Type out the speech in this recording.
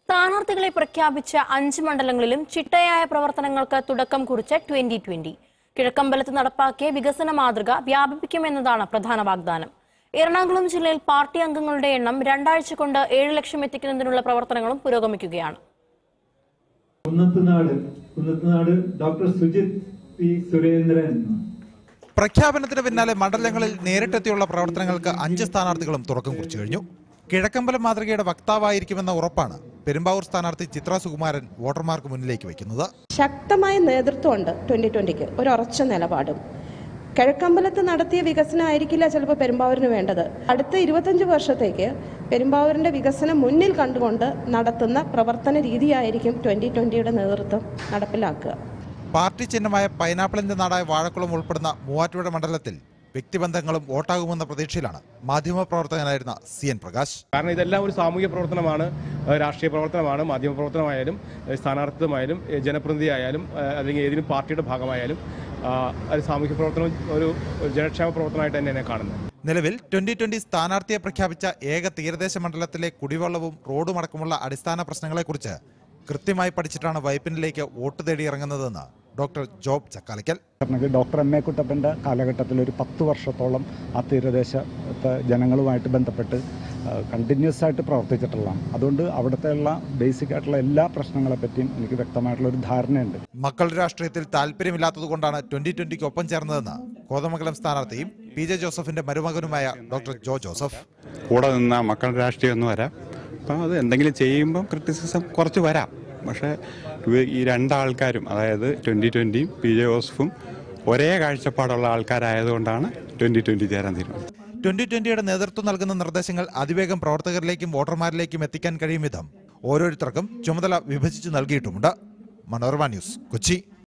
സ്ഥാനാർത്ഥികളെ പ്രഖ്യാപിച്ച അഞ്ച് മണ്ഡലങ്ങളിലും ചിട്ടയായ പ്രവർത്തനങ്ങൾക്ക് തുടക്കം കുറിച്ച ട്വന്റി ട്വന്റി കിഴക്കമ്പലത്ത് നടപ്പാക്കിയ വികസന മാതൃക വ്യാപിപ്പിക്കുമെന്നതാണ് പ്രധാന വാഗ്ദാനം എറണാകുളം ജില്ലയിൽ പാർട്ടി അംഗങ്ങളുടെ എണ്ണം രണ്ടാഴ്ച കൊണ്ട് ഏഴ് ലക്ഷം എത്തിക്കുന്നതിനുള്ള പ്രവർത്തനങ്ങളും പുരോഗമിക്കുകയാണ് കുന്നത്തുനാട് കുന്നത്തുനാട് ഡോക്ടർ സുജിത് പി സുരേന്ദ്രൻ പ്രഖ്യാപനത്തിന് പിന്നാലെ മണ്ഡലങ്ങളിൽ നേരിട്ടെത്തിയുള്ള പ്രവർത്തനങ്ങൾക്ക് അഞ്ച് സ്ഥാനാർത്ഥികളും തുടക്കം കുറിച്ചു കഴിഞ്ഞു കിഴക്കമ്പലം മാതൃകയുടെ വക്താവായിരിക്കുമെന്ന ഉറപ്പാണ് പെരുമ്പാവൂർ സ്ഥാനാർത്ഥി ചിത്ര സുകുമാരൻ വോട്ടർമാർക്ക് മുന്നിലേക്ക് വയ്ക്കുന്നത് ശക്തമായ നേതൃത്വമുണ്ട് ട്വൻ്റി ട്വൻ്റിക്ക് ഒരു ഉറച്ച നിലപാടും കിഴക്കമ്പലത്ത് നടത്തിയ വികസനം ആയിരിക്കില്ല ചിലപ്പോൾ പെരുമ്പാവൂരിന് വേണ്ടത് അടുത്ത ഇരുപത്തഞ്ച് വർഷത്തേക്ക് പെരുമ്പാവൂരിൻ്റെ വികസനം മുന്നിൽ കണ്ടുകൊണ്ട് നടത്തുന്ന പ്രവർത്തന രീതിയായിരിക്കും ട്വൻ്റി ട്വൻ്റിയുടെ നേതൃത്വം നടപ്പിലാക്കുക പാർട്ടി ചിഹ്നമായ പൈനാപ്പിളിന്റെ നാടായ വാഴക്കുളം ഉൾപ്പെടുന്ന മൂവാറ്റുപുഴ മണ്ഡലത്തിൽ വ്യക്തിബന്ധങ്ങളും വോട്ടാകുമെന്ന പ്രതീക്ഷയിലാണ് മാധ്യമപ്രവർത്തകനായിരുന്ന സി എൻ പ്രകാശ് കാരണം ഇതെല്ലാം ഒരു സാമൂഹിക പ്രവർത്തനമാണ് ഏഹ് രാഷ്ട്രീയ പ്രവർത്തനമാണ് മാധ്യമ പ്രവർത്തനമായാലും ഏഹ് സ്ഥാനാർത്ഥിത്വമായാലും ഏഹ് ജനപ്രതിനിധി ആയാലും ഏഹ് അല്ലെങ്കിൽ ഏതെങ്കിലും പാർട്ടിയുടെ ഭാഗമായാലും ആ, അത് സാമൂഹിക പ്രവർത്തനം ഒരു ഒരു ജനക്ഷേമ പ്രവർത്തനമായിട്ട് തന്നെയാണ് കാണുന്നത് നിലവിൽ ട്വന്റി ട്വന്റി സ്ഥാനാർത്ഥിയെ പ്രഖ്യാപിച്ച ഏക തീരദേശ മണ്ഡലത്തിലെ കുടിവെള്ളവും റോഡും അടക്കമുള്ള അടിസ്ഥാന പ്രശ്നങ്ങളെക്കുറിച്ച് കൃത്യമായി പഠിച്ചിട്ടാണ് വൈപ്പിനിലേക്ക് വോട്ട് തേടി ഇറങ്ങുന്നതെന്ന് ഡോക്ടർ ജോബ് ചക്കാലയ്ക്കൽ കാരണം ഡോക്ടർ എം എ കുട്ടപ്പൻ്റെ കാലഘട്ടത്തിൽ ഒരു പത്ത് വർഷത്തോളം ആ തീരദേശത്തെ ജനങ്ങളുമായിട്ട് ബന്ധപ്പെട്ട് കണ്ടിന്യൂസ് ആയിട്ട് പ്രവർത്തിച്ചിട്ടുള്ളതാണ് അതുകൊണ്ട് അവിടുത്തെയുള്ള ബേസിക് ആയിട്ടുള്ള എല്ലാ പ്രശ്നങ്ങളെ പറ്റിയും എനിക്ക് വ്യക്തമായിട്ടുള്ള ഒരു ധാരണയുണ്ട് മക്കൾ രാഷ്ട്രീയത്തിൽ താല്പര്യമില്ലാത്തതുകൊണ്ടാണ് ട്വന്റി ട്വന്റിക്ക് ഒപ്പം ചേർന്നതെന്ന് കോതമംഗലം സ്ഥാനാർത്ഥിയും പി ജെ ജോസഫിന്റെ മരുമകനുമായ ഡോക്ടർ ജോ ജോസഫ് കൂടെ നിന്ന മക്കളുടെ രാഷ്ട്രീയം ഒന്ന് വരാം അപ്പം അത് എന്തെങ്കിലും ചെയ്യുമ്പം ക്രിറ്റിസിസം കുറച്ച് വരാം പക്ഷേ ഇവ ഈ രണ്ടാൾക്കാരും അതായത് ട്വൻ്റി ട്വൻ്റിയും പി ജെ ജോസഫും ഒരേ കാഴ്ചപ്പാടുള്ള ആൾക്കാരായതുകൊണ്ടാണ് ട്വൻ്റി ട്വൻ്റി ചേരാൻ തീരുമാനിച്ചത് ട്വന്റി ട്വന്റിയുടെ നേതൃത്വം നൽകുന്ന നിർദ്ദേശങ്ങൾ അതിവേഗം പ്രവർത്തകരിലേക്കും വോട്ടർമാരിലേക്കും എത്തിക്കാൻ കഴിയും വിധം ഓരോരുത്തർക്കും ചുമതല വിഭജിച്ച് നൽകിയിട്ടുമുണ്ട് മനോരമ ന്യൂസ് കൊച്ചി